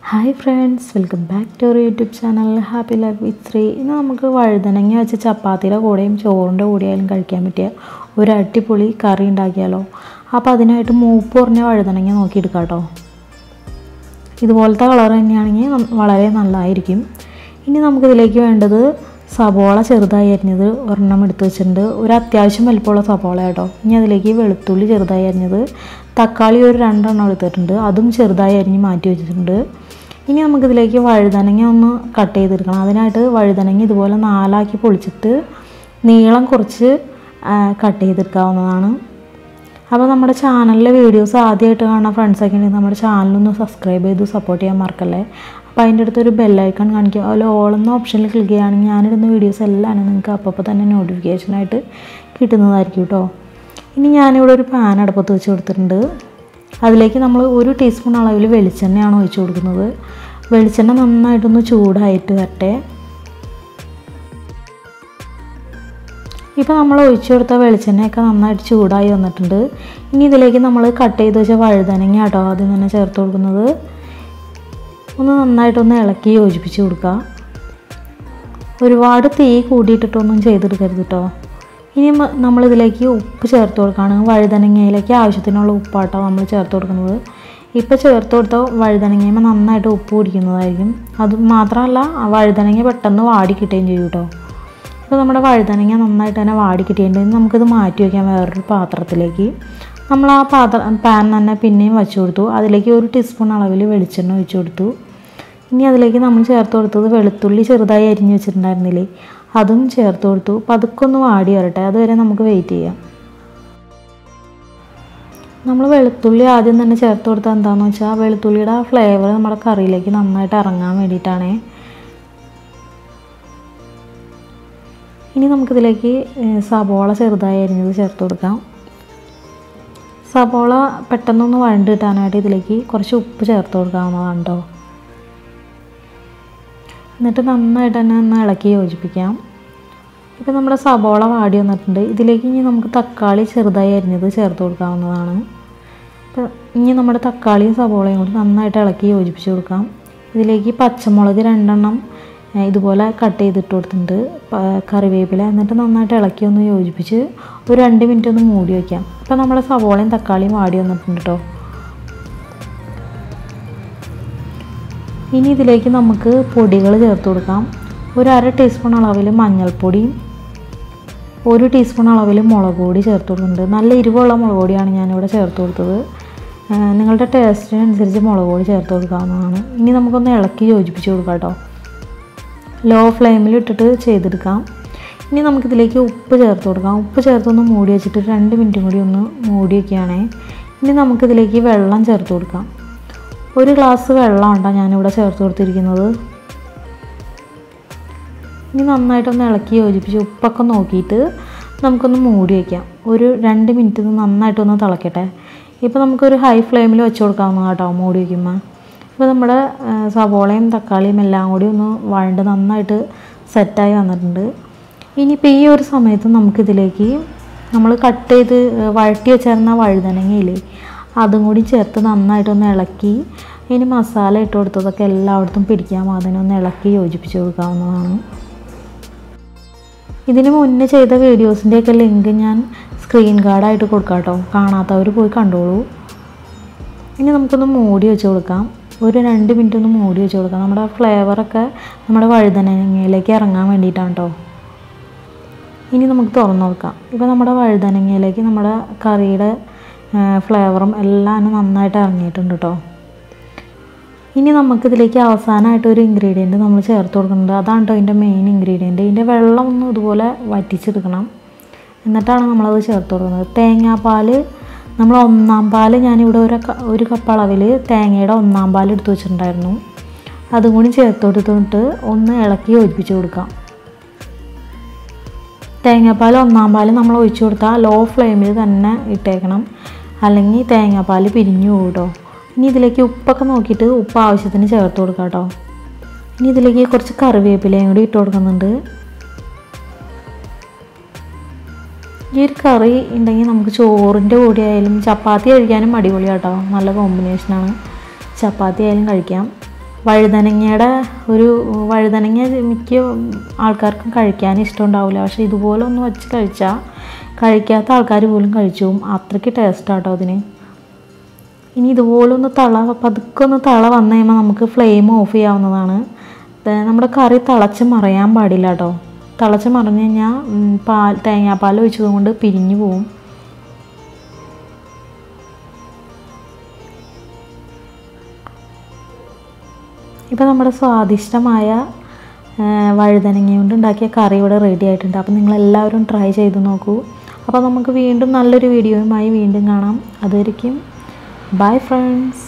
hi friends welcome back to our YouTube channel happy life with Sree ഇന്ന് നമുക്ക് വഴുതനങ്ങ വെച്ച് ചപ്പാത്തിയുടെ കൂടെയും ചോറിൻ്റെ കൂടെയായാലും കഴിക്കാൻ പറ്റിയ ഒരു അടിപൊളി കറി ഉണ്ടാക്കിയാലോ അപ്പോൾ അതിനായിട്ട് മൂപ്പ് കുറഞ്ഞ വഴുതനങ്ങ നോക്കിയെടുക്കാം കേട്ടോ ഇതുപോലത്തെ കളർ തന്നെയാണെങ്കിൽ നം- വളരെ നല്ലതായിരിക്കും ഇനി നമുക്കിതിലേക്ക് വേണ്ടത് സബോള ചെറുതായി അരിഞ്ഞത് ഒരെണ്ണം എടുത്ത് വെച്ചിട്ടുണ്ട് ഒരു അത്യാവശ്യം വലിപ്പമുള്ള സബോള കേട്ടോ ഇനി അതിലേക്ക് വെളുത്തുള്ളി ചെറുതായി അരിഞ്ഞത് തക്കാളി ഒരു രണ്ടെണ്ണം എടുത്തിട്ടുണ്ട് അതും ചെറുതായി അരിഞ്ഞ് മാറ്റി വെച്ചിട്ടുണ്ട് ഇനി നമുക്കിതിലേക്ക് വഴുതനങ്ങ ഒന്ന് കട്ട് ചെയ്തെടുക്കണം അതിനായിട്ട് വഴുതനങ്ങ ഇതുപോലെ നാലാക്കി പൊളിച്ചിട്ട് നീളം കുറച്ച് കട്ട് ചെയ്തെടുക്കാവുന്നതാണ് അപ്പോൾ നമ്മുടെ ചാനലിലെ വീഡിയോസ് ആദ്യമായിട്ട് കാണുന്ന ഫ്രണ്ട്സൊക്കെ ഉണ്ടെങ്കിൽ നമ്മുടെ ചാനലൊന്ന് സബ്സ്ക്രൈബ് ചെയ്ത് സപ്പോർട്ട് ചെയ്യാൻ മറക്കല്ലേ അപ്പോൾ അതിൻ്റെ അടുത്ത് ഒരു ബെല്ലൈക്കൺ കാണിക്കുക അതുപോലെ ഓൾ എന്ന ഓപ്ഷനിൽ ക്ലിക്ക് ചെയ്യുകയാണെങ്കിൽ ഞാനിടുന്ന വീഡിയോസ് എല്ലാം നിങ്ങൾക്ക് അപ്പോൾ തന്നെ നോട്ടിഫിക്കേഷനായിട്ട് കിട്ടുന്നതായിരിക്കും കേട്ടോ ഇനി ഞാനിവിടെ ഒരു പാൻ അടുപ്പത്ത് വെച്ച് കൊടുത്തിട്ടുണ്ട് അതിലേക്ക് നമ്മൾ ഒരു ടീസ്പൂൺ അളവിൽ വെളിച്ചെണ്ണയാണ് ഒഴിച്ച് കൊടുക്കുന്നത് വെളിച്ചെണ്ണ നന്നായിട്ടൊന്ന് ചൂടായിട്ട് വരട്ടെ ഇപ്പോൾ നമ്മൾ ഒഴിച്ചു കൊടുത്ത വെളിച്ചെണ്ണയൊക്കെ നന്നായിട്ട് ചൂടായി വന്നിട്ടുണ്ട് ഇനി ഇതിലേക്ക് നമ്മൾ കട്ട് ചെയ്ത് വെച്ച വഴുതനങ്ങ കേട്ടോ ആദ്യം തന്നെ ചേർത്ത് കൊടുക്കുന്നത് ഒന്ന് നന്നായിട്ടൊന്ന് ഇളക്കി യോജിപ്പിച്ച് കൊടുക്കുക ഒരുപാട് തീ കൂട്ടിയിട്ടിട്ടൊന്നും ചെയ്തെടുക്കരുത് കേട്ടോ ഇനി മ- നമ്മളിതിലേക്ക് ഉപ്പ് ചേർത്ത് കൊടുക്കുകയാണ് വഴുതനങ്ങയിലേക്ക് ആവശ്യത്തിനുള്ള ഉപ്പാട്ടോ നമ്മൾ ചേർത്ത് കൊടുക്കുന്നത് ഇപ്പോൾ ചേർത്ത് കൊടുത്ത വഴുതനങ്ങയുമ്പോൾ നന്നായിട്ട് ഉപ്പ് പിടിക്കുന്നതായിരിക്കും അത് മാത്രമല്ല ആ വഴുതനങ്ങ പെട്ടെന്ന് വാടി കിട്ടുകയും ചെയ്യും കേട്ടോ ഇപ്പോൾ നമ്മുടെ വഴുതനങ്ങ നന്നായിട്ട് തന്നെ വാടി കിട്ടിയിട്ടുണ്ട് നമുക്കിത് മാറ്റി വയ്ക്കാം വേറൊരു പാത്രത്തിലേക്ക് നമ്മൾ ആ പാത്രം പാൻ തന്നെ പിന്നെയും വെച്ച് കൊടുത്തു അതിലേക്ക് ഒരു ടീസ്പൂൺ അളവിൽ വെളിച്ചെണ്ണ ഒഴിച്ച് കൊടുത്തു ഇനി അതിലേക്ക് നമ്മൾ ചേർത്ത് കൊടുത്തത് വെളുത്തുള്ളി ചെറുതായി അരിഞ്ഞ് വെച്ചിട്ടുണ്ടായിരുന്നില്ലേ അതും ചേർത്ത് കൊടുത്തു പതുക്കെ ഒന്ന് വാടി വരട്ടെ അതുവരെ നമുക്ക് വെയിറ്റ് ചെയ്യാം നമ്മൾ വെളുത്തുള്ളി ആദ്യം തന്നെ ചേർത്ത് കൊടുത്തത് എന്താണെന്ന് വെച്ചാൽ വെളുത്തുള്ളിയുടെ ആ ഫ്ലേവർ നമ്മുടെ കറിയിലേക്ക് നന്നായിട്ട് ഇറങ്ങാൻ വേണ്ടിയിട്ടാണേ ഇനി നമുക്കിതിലേക്ക് ഏഹ്, സബോള ചെറുതായി അരിഞ്ഞത് ചേർത്ത് കൊടുക്കാം സബോള പെട്ടെന്നൊന്ന് വഴണ്ട് കിട്ടാനായിട്ട് ഇതിലേക്ക് കുറച്ച് ഉപ്പ് ചേർത്ത് കൊടുക്കാവുന്നതാണ് കേട്ടോ എന്നിട്ട് നന്നായിട്ട് തന്നെ ഒന്ന് ഇളക്കി യോജിപ്പിക്കാം ഇപ്പം നമ്മുടെ സബോള വാടി വന്നിട്ടുണ്ട് ഇതിലേക്ക് ഇനി നമുക്ക് തക്കാളി ചെറുതായി അരിഞ്ഞത് ചേർത്ത് കൊടുക്കാവുന്നതാണ് ഇപ്പം ഇനി നമ്മുടെ തക്കാളിയും സബോളയും കൂടി നന്നായിട്ട് ഇളക്കി യോജിപ്പിച്ച് കൊടുക്കാം ഇതിലേക്ക് പച്ചമുളക് രണ്ടെണ്ണം ഏ, ഇതുപോലെ കട്ട് ചെയ്തിട്ട് കൊടുത്തിട്ടുണ്ട് പ- കറിവേപ്പില എന്നിട്ട് നന്നായിട്ട് ഇളക്കി ഒന്ന് യോജിപ്പിച്ച് ഒരു രണ്ട് മിനിറ്റ് ഒന്ന് മൂടി വയ്ക്കാം ഇപ്പം നമ്മുടെ സവോളയും തക്കാളിയും വാടി വന്നിട്ടുണ്ട് കേട്ടോ ഇനി ഇതിലേക്ക് നമുക്ക് പൊടികൾ ചേർത്ത് കൊടുക്കാം ഒരു അര ടീസ്പൂൺ അളവിൽ മഞ്ഞൾപ്പൊടിയും ഒരു ടീസ്പൂൺ അളവിൽ മുളക് പൊടി ചേർത്ത് കൊടുക്കുന്നുണ്ട് നല്ല എരിവുള്ള മുളക് പൊടിയാണ് ഞാനിവിടെ ചേർത്ത് കൊടുത്തത് ആ, നിങ്ങളുടെ ടേസ്റ്റിനനുസരിച്ച് മുളക് പൊടി ചേർത്ത് കൊടുക്കാവുന്നതാണ് ഇനി നമുക്കൊന്ന് ഇളക്കി യോജിപ്പിച്ച് കൊടുക്കാം കേട്ടോ ലോ ഫ്ലെയിമിൽ ഇട്ടിട്ട് ചെയ്തെടുക്കാം ഇനി നമുക്കിതിലേക്ക് ഉപ്പ് ചേർത്ത് കൊടുക്കാം ഉപ്പ് ചേർത്തൊന്ന് മൂടി വെച്ചിട്ട് രണ്ട് മിനിറ്റും കൂടി ഒന്ന് മൂടി വയ്ക്കുകയാണേ ഇനി നമുക്കിതിലേക്ക് വെള്ളം ചേർത്ത് കൊടുക്കാം ഒരു ഗ്ലാസ് വെള്ളമാണ് ഞാനിവിടെ ചേർത്ത് കൊടുത്തിരിക്കുന്നത് ഇനി നന്നായിട്ടൊന്ന് ഇളക്കി യോജിപ്പിച്ച് ഉപ്പൊക്കെ നോക്കിയിട്ട് നമുക്കൊന്ന് മൂടി വയ്ക്കാം ഒരു രണ്ട് മിനിറ്റ് ഇത് നന്നായിട്ടൊന്ന് തിളക്കട്ടെ ഇപ്പോൾ നമുക്കൊരു ഹൈ ഫ്ലെയിമിൽ വെച്ച് കൊടുക്കാവുന്ന കേട്ടോ മൂടി വയ്ക്കുമ്പോൾ ഇപ്പോൾ നമ്മുടെ ആ, സവോളയും തക്കാളിയും എല്ലാം കൂടി ഒന്ന് വഴണ്ട് നന്നായിട്ട് സെറ്റായി വന്നിട്ടുണ്ട് ഇനിയിപ്പോൾ ഈ ഒരു സമയത്ത് നമുക്കിതിലേക്ക് നമ്മൾ കട്ട് ചെയ്ത് ആ, വഴറ്റി വെച്ചിരുന്ന വഴുതനങ്ങയില്ലേ അതും കൂടി ചേർത്ത് നന്നായിട്ടൊന്ന് ഇളക്കി ഇനി മസാല ഇട്ട് കൊടുത്തതൊക്കെ എല്ലായിടത്തും പിടിക്കാൻ അതിനൊന്ന് ഇളക്കി യോജിപ്പിച്ച് കൊടുക്കാവുന്നതാണ് ഇതിന് മുന്നേ ചെയ്ത വീഡിയോസിൻ്റെയൊക്കെ ലിങ്ക് ഞാൻ സ്ക്രീൻ കാർഡായിട്ട് കൊടുക്കാം കേട്ടോ കാണാത്തവർ പോയി കണ്ടോളൂ ഇനി നമുക്കൊന്ന് മൂടി വെച്ച് കൊടുക്കാം ഒരു രണ്ട് മിനിറ്റ് ഒന്ന് മൂടി വെച്ച് കൊടുക്കാം നമ്മുടെ ഫ്ലേവറൊക്കെ നമ്മുടെ വഴുതനങ്ങയിലേക്ക് ഇറങ്ങാൻ വേണ്ടിയിട്ടാണ് കേട്ടോ ഇനി നമുക്ക് തുറന്ന് നോക്കാം ഇപ്പോൾ നമ്മുടെ വഴുതനങ്ങയിലേക്ക് നമ്മുടെ കറിയുടെ ഫ്ലേവറും എല്ലാം നന്നായിട്ട് ഇറങ്ങിയിട്ടുണ്ട് കേട്ടോ ഇനി നമുക്കിതിലേക്ക് അവസാനമായിട്ട് ഒരു ഇൻഗ്രീഡിയൻറ്റ് നമ്മൾ ചേർത്ത് കൊടുക്കുന്നുണ്ട് അതാണ് കേട്ടോ ഇതിൻ്റെ മെയിൻ ഇൻഗ്രീഡിയൻറ്റ് ഇതിൻ്റെ വെള്ളം ഒന്ന് ഇതുപോലെ വറ്റിച്ചെടുക്കണം എന്നിട്ടാണ് നമ്മളത് ചേർത്ത് കൊടുക്കുന്നത് തേങ്ങാപ്പാൽ നമ്മൾ ഒന്നാം പാൽ ഞാനിവിടെ ഒരു ക- ഒരു കപ്പ് അളവിൽ തേങ്ങയുടെ ഒന്നാം പാൽ എടുത്ത് വെച്ചിട്ടുണ്ടായിരുന്നു അതും കൂടി ചേർത്ത് കൊടുത്തിട്ട് ഒന്ന് ഇളക്കി യോജിപ്പിച്ച് കൊടുക്കാം തേങ്ങാപ്പാൽ ഒന്നാം പാൽ നമ്മൾ ഒഴിച്ചു കൊടുത്താൽ ലോ ഫ്ലെയിമിൽ തന്നെ ഇട്ടേക്കണം അല്ലെങ്കിൽ തേങ്ങാപ്പാൽ പിരിഞ്ഞു പോകും കേട്ടോ ഇനി ഇതിലേക്ക് ഉപ്പൊക്കെ നോക്കിയിട്ട് ഉപ്പ് ആവശ്യത്തിന് ചേർത്ത് കൊടുക്കാം കേട്ടോ ഇനി ഇതിലേക്ക് കുറച്ച് കറിവേപ്പിലയും കൂടി ഇട്ട് കൊടുക്കുന്നുണ്ട് ഈ ഒരു കറി ഉണ്ടെങ്കിൽ നമുക്ക് ചോറിൻ്റെ കൂടെ ആയാലും ചപ്പാത്തി കഴിക്കാനും അടിപൊളിയാട്ടോ നല്ല കോമ്പിനേഷനാണ് ചപ്പാത്തി ആയാലും കഴിക്കാം വഴുതനങ്ങയുടെ ഒരു വഴുതനങ്ങ മിക്ക ആൾക്കാർക്കും കഴിക്കാൻ ഇഷ്ടമുണ്ടാവില്ല പക്ഷേ ഇതുപോലെ ഒന്ന് വെച്ച് കഴിച്ചാൽ കഴിക്കാത്ത ആൾക്കാർ പോലും കഴിച്ചു പോകും അത്രയ്ക്ക് ടേസ്റ്റാട്ടോ അതിന് ഇനി ഇതുപോലെ ഒന്ന് തള പതുക്കെ ഒന്ന് തള വന്നു കഴിയുമ്പോൾ നമുക്ക് ഫ്ലെയിം ഓഫ് ചെയ്യാവുന്നതാണ് ദേ നമ്മുടെ കറി തിളച്ച് മറയാൻ പാടില്ല കേട്ടോ തിളച്ച് മറിഞ്ഞു കഴിഞ്ഞാൽ ഉം, പാൽ തേങ്ങാപ്പാൽ ഒഴിച്ചത് കൊണ്ട് പിരിഞ്ഞു പോവും ഇപ്പോൾ നമ്മുടെ സ്വാദിഷ്ടമായ ആ, വഴുതനങ്ങ കൊണ്ട് ഉണ്ടാക്കിയ കറി ഇവിടെ റെഡി ആയിട്ടുണ്ട് അപ്പോൾ നിങ്ങളെല്ലാവരും ട്രൈ ചെയ്ത് നോക്കൂ അപ്പോൾ നമുക്ക് വീണ്ടും നല്ലൊരു വീഡിയോയുമായി വീണ്ടും കാണാം അതുവരെയ്ക്കും ബൈ ഫ്രണ്ട്സ്